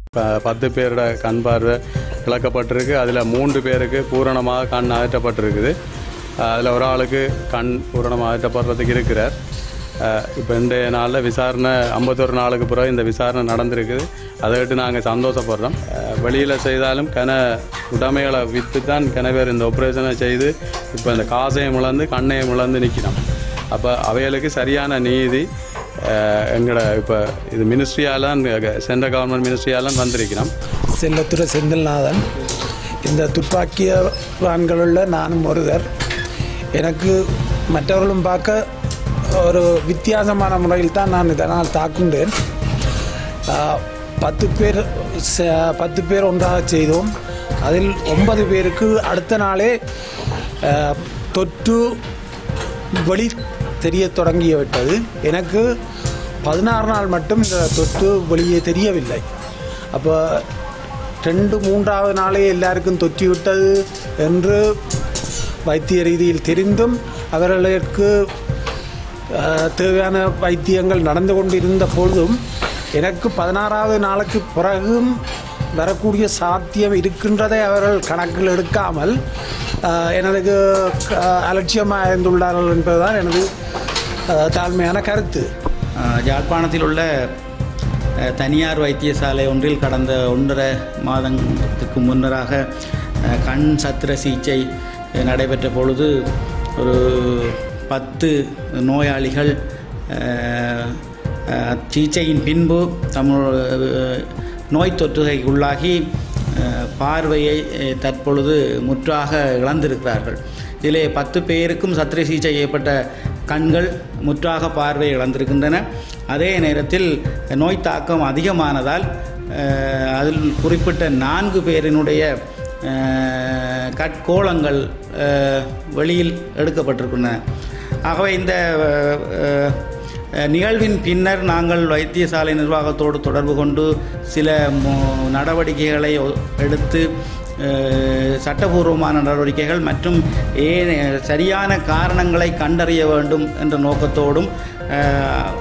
ப- பத்து பேரோட கண் பார்வை இழக்கப்பட்டிருக்கு அதில் மூன்று பேருக்கு பூரணமாக கண் அகற்றப்பட்டிருக்குது அதில் ஒரு ஆளுக்கு கண் பூரணமாக அகற்றப்படுறதுக்கு இருக்கிறார் இப்போ இன்றைய நாளில் விசாரணை ஐம்பத்தொரு நாளுக்கு பிறகு இந்த விசாரணை நடந்திருக்குது அதை விட்டு நாங்கள் சந்தோஷப்படுறோம் வெளியில் செய்தாலும் கன உடைமைகளை விற்று தான் கன பேர் இந்த ஆப்ரேஷனை செய்து இப்போ இந்த காசையும் இழந்து கண்ணையும் இழந்து நிற்கிறோம் அப்போ அவைகளுக்கு சரியான நீதி அஹ், எங்களோட இப்போ இது மினிஸ்ட்ரியால் சென்ட்ரல் கவர்மெண்ட் மினிஸ்ட்ரியால் வந்திருக்கிறோம் செல்லத்துறை செந்தில்நாதன் இந்த துப்பாக்கியவான்களுள்ள நானும் ஒருவர் எனக்கு மற்றவர்களும் பார்க்க ஒரு வித்தியாசமான முறையில் தான் நான் இதனால் தாக்குண்டேன் ஆஹ், பத்து பேர் ச- பத்து பேர் ஒன்றாக செய்தோம் அதில் ஒன்பது பேருக்கு அடுத்த நாளே ஆஹ், தொற்று வெளி தெரிய தொடங்கி விட்டது எனக்கு பதினாறு நாள் மட்டும் இந்த தொற்று வெளியே தெரியவில்லை அப்போ ரெண்டு மூன்றாவது நாளே எல்லாருக்கும் தொற்றி விட்டது என்று வைத்திய ரீதியில் தெரிந்தும் அவர்களுக்கு அஹ், தேவையான வைத்தியங்கள் நடந்து கொண்டிருந்த பொழுதும் எனக்கு பதினாறாவது நாளுக்கு பிறகும் வரக்கூடிய சாத்தியம் இருக்கின்றதை அவர்கள் கணக்கில் எடுக்காமல் அஹ், எனக்கு அஹ், அலட்சியமாக இருந்துள்ளார்கள் என்பதுதான் எனது அஹ், தாழ்மையான கருத்து அஹ், யாழ்ப்பாணத்தில் உள்ள அஹ், தனியார் வைத்தியசாலை ஒன்றில் கடந்த ஒன்றரை மாதத்துக்கு முன்னராக அஹ், கண் சத்திர சிகிச்சை அஹ், நடைபெற்ற பொழுது ஒரு பத்து நோயாளிகள் அஹ், அஹ், சிகிச்சையின் பின்பு தமிழ் அஹ், நோய் தொற்றுகைக்குள்ளாகி அஹ், பார்வையை அஹ், தற்பொழுது முற்றாக இழந்திருக்கிறார்கள் இதிலே பத்து பேருக்கும் சத்திர சிகிச்சை செய்யப்பட்ட கண்கள் முற்றாக பார்வை இழந்திருக்கின்றன அதே நேரத்தில் நோய் தாக்கம் அதிகமானதால் அஹ், அதில் குறிப்பிட்ட நான்கு பேரினுடைய அஹ், கட்கோளங்கள் அஹ், வெளியில் எடுக்கப்பட்டிருக்கின்றன ஆகவே இந்த அஹ், அஹ், நிகழ்வின் பின்னர் நாங்கள் வைத்தியசாலை நிர்வாகத்தோடு தொடர்பு கொண்டு சில மு- நடவடிக்கைகளை ஒ- எடுத்து அஹ், சட்டபூர்வமான நடவடிக்கைகள் மற்றும் ஏன் சரியான காரணங்களை கண்டறிய வேண்டும் என்ற நோக்கத்தோடும் அஹ்,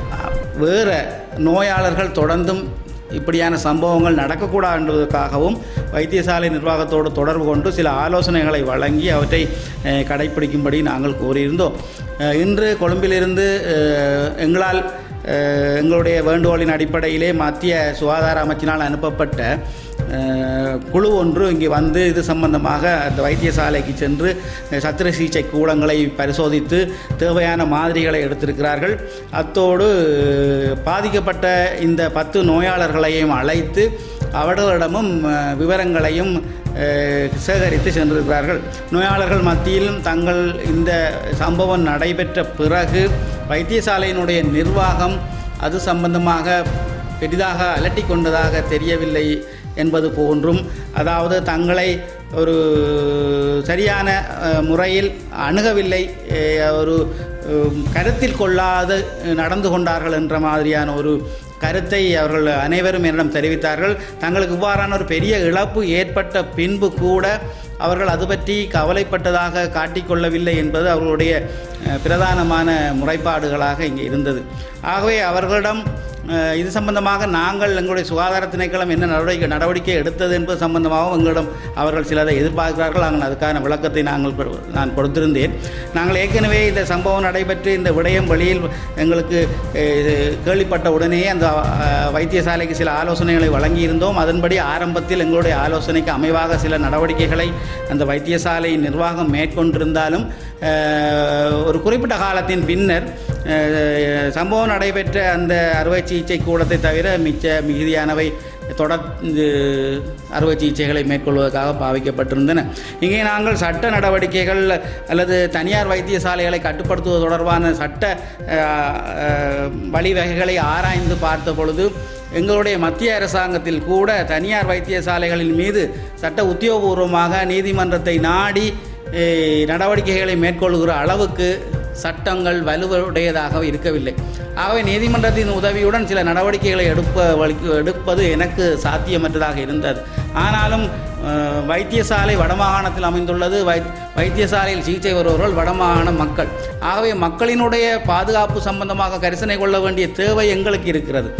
வேறு நோயாளர்கள் தொடர்ந்தும் இப்படியான சம்பவங்கள் நடக்கக்கூடாது என்பதற்காகவும் வைத்தியசாலை நிர்வாகத்தோடு தொடர்பு கொண்டு சில ஆலோசனைகளை வழங்கி அவற்றை அஹ், கடைப்பிடிக்கும்படி நாங்கள் கோரியிருந்தோம் அஹ், இன்று கொழும்பிலிருந்து அஹ், எங்களால் அஹ், எங்களுடைய வேண்டுகோளின் அடிப்படையிலே மத்திய சுகாதார அமைச்சினால் அனுப்பப்பட்ட அஹ், குழு ஒன்று இங்கே வந்து இது சம்பந்தமாக அந்த வைத்தியசாலைக்கு சென்று அஹ், சத்திர சிகிச்சை கூடங்களை பரிசோதித்து தேவையான மாதிரிகளை எடுத்திருக்கிறார்கள் அத்தோடு பாதிக்கப்பட்ட இந்த பத்து நோயாளர்களையும் அழைத்து அவர்களிடமும் அஹ், விவரங்களையும் அஹ், சேகரித்து சென்றிருக்கிறார்கள் நோயாளர்கள் மத்தியிலும் தங்கள் இந்த சம்பவம் நடைபெற்ற பிறகு வைத்தியசாலையினுடைய நிர்வாகம் அது சம்பந்தமாக பெரிதாக அலட்டிக் கொண்டதாக தெரியவில்லை என்பது போன்றும் அதாவது தங்களை ஒரு சரியான அஹ், முறையில் அணுகவில்லை அஹ், ஒரு அஹ், கருத்தில் கொள்ளாது நடந்து கொண்டார்கள் என்ற மாதிரியான ஒரு கருத்தை அவர்கள் அனைவரும் என்னிடம் தெரிவித்தார்கள் தங்களுக்கு இவ்வாறான ஒரு பெரிய இழப்பு ஏற்பட்ட பின்பு கூட அவர்கள் அது பற்றி கவலைப்பட்டதாக காட்டிக்கொள்ளவில்லை என்பது அவர்களுடைய அஹ், பிரதானமான முறைப்பாடுகளாக இங்கே இருந்தது ஆகவே அவர்களிடம் அஹ், இது சம்பந்தமாக நாங்கள் எங்களுடைய சுகாதார திணைக்களம் என்ன நடவடிக்கை நடவடிக்கை எடுத்தது என்பது சம்பந்தமாகவும் எங்களிடம் அவர்கள் சிலதை எதிர்பார்க்கிறார்கள் நாங்கள் அதுக்கான விளக்கத்தை நாங்கள் கொடு- நான் கொடுத்திருந்தேன் நாங்கள் ஏற்கனவே இந்த சம்பவம் நடைபெற்று இந்த விடயம் வெளியில் எங்களுக்கு அஹ், கேள்விப்பட்ட உடனே அந்த அஹ், வைத்தியசாலைக்கு சில ஆலோசனைகளை வழங்கியிருந்தோம் அதன்படி ஆரம்பத்தில் எங்களுடைய ஆலோசனைக்கு அமைவாக சில நடவடிக்கைகளை அந்த வைத்தியசாலை நிர்வாகம் மேற்கொண்டிருந்தாலும் அஹ், ஒரு குறிப்பிட்ட காலத்தின் பின்னர் அஹ், சம்பவம் நடைபெற்ற அந்த அறுவை சிகிச்சை கூடத்தை தவிர மிச்ச மிகுதியானவை தொடர்ந்து அறுவை சிகிச்சைகளை மேற்கொள்வதற்காக பாவிக்கப்பட்டிருந்தன இங்கே நாங்கள் சட்ட நடவடிக்கைகள் அல்லது தனியார் வைத்தியசாலைகளை கட்டுப்படுத்துவது தொடர்பான சட்ட அஹ், அஹ், வழிவகைகளை ஆராய்ந்து பார்த்த பொழுது எங்களுடைய மத்திய அரசாங்கத்தில் கூட தனியார் வைத்தியசாலைகளின் மீது சட்ட உத்தியோகபூர்வமாக நீதிமன்றத்தை நாடி eh, நடவடிக்கைகளை மேற்கொள்கிற அளவுக்கு சட்டங்கள் வலுவுடையதாக இருக்கவில்லை ஆகவே நீதிமன்றத்தின் உதவியுடன் சில நடவடிக்கைகளை எடுப்ப வழி- எடுப்பது எனக்கு சாத்தியமற்றதாக இருந்தது ஆனாலும் அஹ், வைத்தியசாலை வடமாகாணத்தில் அமைந்துள்ளது வை வைத்தியசாலையில் சிகிச்சை வருபவர்கள் வடமாகாண மக்கள் ஆகவே மக்களினுடைய பாதுகாப்பு சம்பந்தமாக கரிசனை கொள்ள வேண்டிய தேவை எங்களுக்கு இருக்கிறது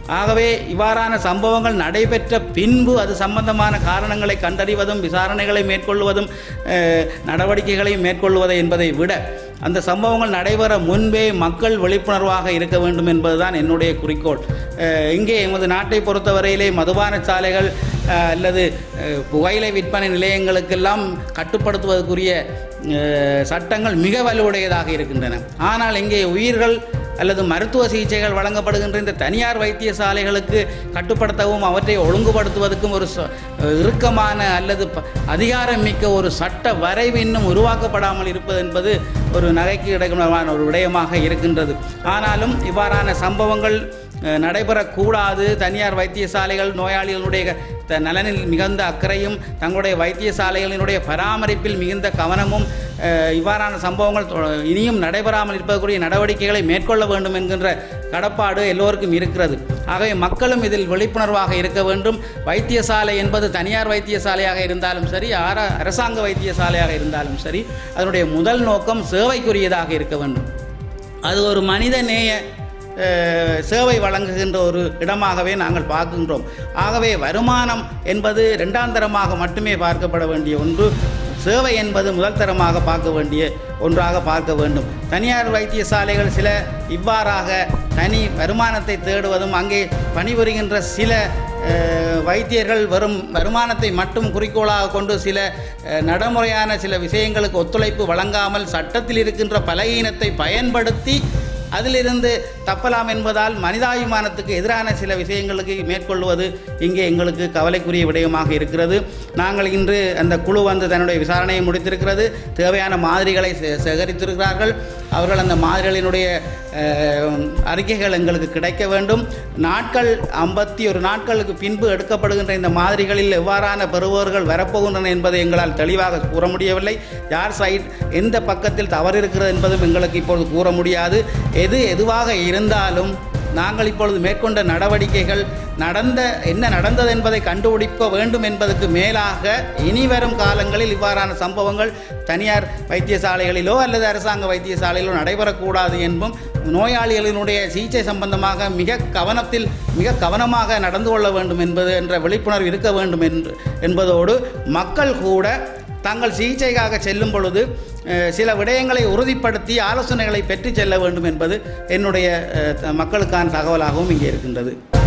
ஆகவே இவ்வாறான சம்பவங்கள் நடைபெற்ற பின்பு அது சம்பந்தமான காரணங்களை கண்டறிவதும் விசாரணைகளை மேற்கொள்வதும் அஹ், நடவடிக்கைகளை மேற்கொள்வதை என்பதை விட அந்த சம்பவங்கள் நடைபெற முன்பே மக்கள் விழிப்புணர்வாக இருக்க வேண்டும் என்பதுதான் என்னுடைய குறிக்கோள் அஹ், இங்கே எமது நாட்டை பொறுத்தவரையிலே மதுபான சாலைகள் அஹ், அல்லது அஹ், புகையிலை விற்பனை நிலையங்களுக்கெல்லாம் கட்டுப்படுத்துவதற்குரிய அஹ், சட்டங்கள் மிக வலுவுடையதாக இருக்கின்றன ஆனால் இங்கே உயிர்கள் அல்லது மருத்துவ சிகிச்சைகள் வழங்கப்படுகின்ற இந்த தனியார் வைத்தியசாலைகளுக்கு கட்டுப்படுத்தவும் அவற்றை ஒழுங்குபடுத்துவதற்கும் ஒரு ச- இறுக்கமான அல்லது ப- அதிகாரம் மிக்க ஒரு சட்ட வரைவு இன்னும் உருவாக்கப்படாமல் இருப்பது என்பது ஒரு நகைக்கு இடமான ஒரு விடயமாக இருக்கின்றது ஆனாலும் இவ்வாறான சம்பவங்கள் அஹ், நடைபெறக்கூடாது தனியார் வைத்தியசாலைகள் நோயாளிகளுடைய த- நலனில் மிகுந்த அக்கறையும் தங்களுடைய வைத்தியசாலைகளினுடைய பராமரிப்பில் மிகுந்த கவனமும் அஹ், இவ்வாறான சம்பவங்கள் தொ- இனியும் நடைபெறாமல் இருப்பதற்குரிய நடவடிக்கைகளை மேற்கொள்ள வேண்டும் என்கின்ற கடப்பாடு எல்லோருக்கும் இருக்கிறது ஆகவே மக்களும் இதில் விழிப்புணர்வாக இருக்க வேண்டும் வைத்தியசாலை என்பது தனியார் வைத்தியசாலையாக இருந்தாலும் சரி ஆர அரசாங்க வைத்தியசாலையாக இருந்தாலும் சரி அதனுடைய முதல் நோக்கம் சேவைக்குரியதாக இருக்க வேண்டும் அது ஒரு மனித நேய அஹ், சேவை வழங்குகின்ற ஒரு இடமாகவே நாங்கள் பார்க்கின்றோம் ஆகவே வருமானம் என்பது இரண்டாந்தரமாக மட்டுமே பார்க்கப்பட வேண்டிய ஒன்று சேவை என்பது முதல் தரமாக பார்க்க வேண்டிய ஒன்றாக பார்க்க வேண்டும் தனியார் வைத்தியசாலைகள் சில இவ்வாறாக தனி வருமானத்தை தேடுவதும் அங்கே பணிபுரிகின்ற சில அஹ், வைத்தியர்கள் வெறும் வருமானத்தை மட்டும் குறிக்கோளாக கொண்டு சில அஹ், நடைமுறையான சில விஷயங்களுக்கு ஒத்துழைப்பு வழங்காமல் சட்டத்தில் இருக்கின்ற பலகீனத்தை பயன்படுத்தி அதிலிருந்து தப்பலாம் என்பதால் மனிதாபிமானத்துக்கு எதிரான சில விஷயங்களுக்கு மேற்கொள்வது இங்கே எங்களுக்கு கவலைக்குரிய விடயமாக இருக்கிறது நாங்கள் இன்று அந்த குழு வந்து தன்னுடைய விசாரணையை முடித்திருக்கிறது தேவையான மாதிரிகளை சே- சேகரித்திருக்கிறார்கள் அவர்கள் அந்த மாதிரிகளினுடைய அஹ், அறிக்கைகள் எங்களுக்கு கிடைக்க வேண்டும் நாட்கள் ஐம்பத்தி ஒரு நாட்களுக்கு பின்பு எடுக்கப்படுகின்ற இந்த மாதிரிகளில் எவ்வாறான பெறுபவர்கள் வரப்போகின்றன என்பதை எங்களால் தெளிவாக கூற முடியவில்லை யார் சைட் எந்த பக்கத்தில் தவறு இருக்கிறது என்பதும் எங்களுக்கு இப்பொழுது கூற முடியாது எது எதுவாக இருந்தாலும் நாங்கள் இப்பொழுது மேற்கொண்ட நடவடிக்கைகள் நடந்த என்ன நடந்தது என்பதை கண்டுபிடிக்க வேண்டும் என்பதற்கு மேலாக இனி வரும் காலங்களில் இவ்வாறான சம்பவங்கள் தனியார் வைத்தியசாலைகளிலோ அல்லது அரசாங்க வைத்தியசாலையிலோ நடைபெறக்கூடாது என்பதும் நோயாளிகளினுடைய சிகிச்சை சம்பந்தமாக மிக கவனத்தில் மிக கவனமாக நடந்து கொள்ள வேண்டும் என்பது என்ற விழிப்புணர்வு இருக்க வேண்டும் என்று என்பதோடு மக்கள் கூட தாங்கள் சிகிச்சைக்காக செல்லும் பொழுது அஹ், சில விடயங்களை உறுதிப்படுத்தி ஆலோசனைகளை பெற்று செல்ல வேண்டும் என்பது என்னுடைய அஹ், த- மக்களுக்கான தகவலாகவும் இங்கே இருக்கின்றது